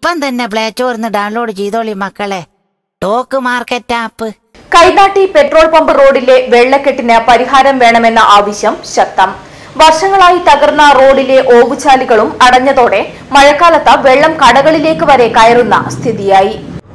ഇപ്പം തന്നെ play സ്റ്റോറിന്ന് download ചെയ്തോളി മക്കളെ ടോക്ക് മാർക്കറ്റ് ആപ്പ് കൈതാട്ടി പെട്രോൾ പമ്പ് റോഡിലെ വെള്ളക്കെട്ടിന് പരിഹാരം വേണമെന്ന ആവശ്യം ശക്തം വർഷങ്ങളായി തകർന്ന റോഡിലെ ഓവുചാലുകളും അടഞ്ഞതോടെ മഴക്കാലത്ത് വെള്ളം കടകളിലേക്ക് വരെ കയറുന്ന സ്ഥിതിയായി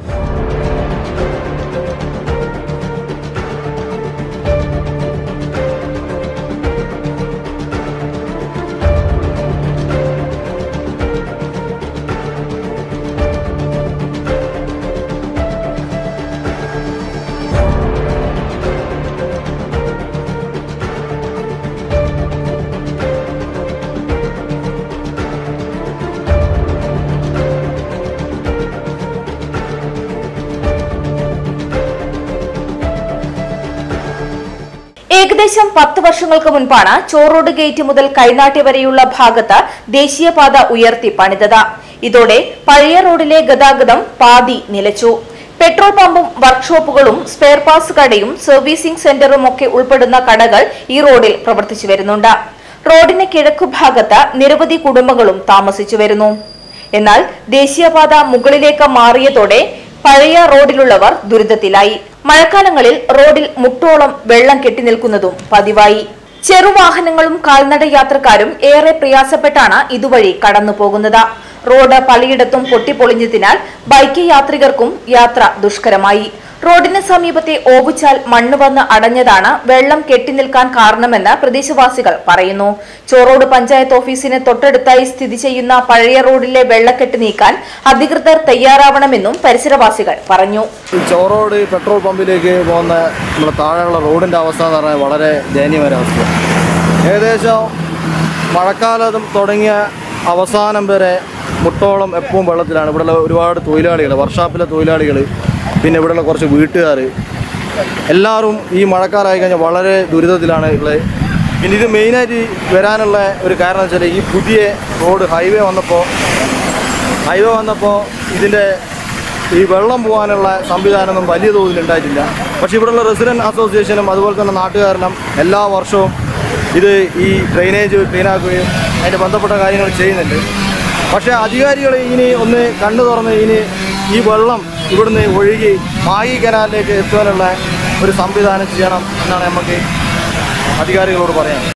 ഏകദേശം പത്ത് വർഷങ്ങൾക്ക് മുൻപാണ് ചോറോഡ് ഗേറ്റ് മുതൽ കൈനാട്ടി വരെയുള്ള ഭാഗത്ത് ദേശീയപാത ഉയർത്തി പണിതത് ഇതോടെ പഴയ റോഡിലെ ഗതാഗതം പാതി നിലച്ചു പെട്രോൾ പമ്പും വർക്ക്ഷോപ്പുകളും സ്പെയർ പാസ് കടയും സർവീസിംഗ് സെന്ററും ഒക്കെ ഉൾപ്പെടുന്ന കടകൾ ഈ റോഡിൽ പ്രവർത്തിച്ചു വരുന്നുണ്ട് റോഡിന് കിഴക്കുഭാഗത്ത് നിരവധി കുടുംബങ്ങളും താമസിച്ചു വരുന്നു എന്നാൽ ദേശീയപാത മുകളിലേക്ക് മാറിയതോടെ പഴയ റോഡിലുള്ളവർ ദുരിതത്തിലായി മഴക്കാലങ്ങളിൽ റോഡിൽ മുട്ടോളം വെള്ളം കെട്ടിനിൽക്കുന്നതും പതിവായി ചെറുവാഹനങ്ങളും കാൽനട യാത്രക്കാരും ഏറെ പ്രയാസപ്പെട്ടാണ് ഇതുവഴി കടന്നു പോകുന്നത് റോഡ് പലയിടത്തും പൊട്ടിപ്പൊളിഞ്ഞതിനാൽ ബൈക്ക് യാത്രികർക്കും യാത്ര ദുഷ്കരമായി റോഡിന് സമീപത്തെ ഓവുചാൽ മണ്ണ് വന്ന് അടഞ്ഞതാണ് വെള്ളം കെട്ടിനിൽക്കാൻ കാരണമെന്ന് പ്രദേശവാസികൾ പറയുന്നു ചോറോട് പഞ്ചായത്ത് ഓഫീസിന് തൊട്ടടുത്തായി സ്ഥിതി ചെയ്യുന്ന പഴയ റോഡിലെ വെള്ളക്കെട്ട് നീക്കാൻ അധികൃതർ തയ്യാറാവണമെന്നും പരിസരവാസികൾ പറഞ്ഞു ഈ ചോറോട് പെട്രോൾ പമ്പിലേക്ക് പോകുന്ന നമ്മുടെ താഴെയുള്ള റോഡിൻ്റെ അവസ്ഥ എന്ന് പറഞ്ഞാൽ വളരെ ദയനീയമായ അവസ്ഥ ഏകദേശം മഴക്കാലം തുടങ്ങിയ അവസാനം വരെ മുട്ടോളം എപ്പോഴും വെള്ളത്തിലാണ് ഇവിടെയുള്ള ഒരുപാട് തൊഴിലാളികൾ വർഷാപ്പിലെ തൊഴിലാളികൾ പിന്നെ ഇവിടെയുള്ള കുറച്ച് വീട്ടുകാർ എല്ലാവരും ഈ മഴക്കാലമായി കഴിഞ്ഞാൽ വളരെ ദുരിതത്തിലാണ് ഉള്ളത് പിന്നെ ഇത് മെയിനായിട്ട് വരാനുള്ള ഒരു കാരണം എന്ന് വെച്ചാൽ ഈ പുതിയ റോഡ് ഹൈവേ വന്നപ്പോൾ ഹൈവേ വന്നപ്പോൾ ഇതിൻ്റെ ഈ വെള്ളം പോകാനുള്ള സംവിധാനമൊന്നും വലിയ തോതിൽ ഉണ്ടായിട്ടില്ല പക്ഷേ ഇവിടെയുള്ള റെസിഡൻറ്റ് അസോസിയേഷനും അതുപോലെ തന്നെ നാട്ടുകാരനും എല്ലാ വർഷവും ഇത് ഈ ഡ്രെയിനേജ് ക്ലീനാക്കുകയും അതിൻ്റെ ബന്ധപ്പെട്ട കാര്യങ്ങൾ ചെയ്യുന്നുണ്ട് പക്ഷേ അധികാരികൾ ഇനി ഒന്ന് കണ്ണു തുറന്ന് ഇനി ഈ വെള്ളം ഇവിടുന്ന് ഒഴുകി മാഹി കനാലിലേക്ക് എത്തുവാനുള്ള ഒരു സംവിധാനം ചെയ്യണം എന്നാണ് നമുക്ക് അധികാരികളോട് പറയാൻ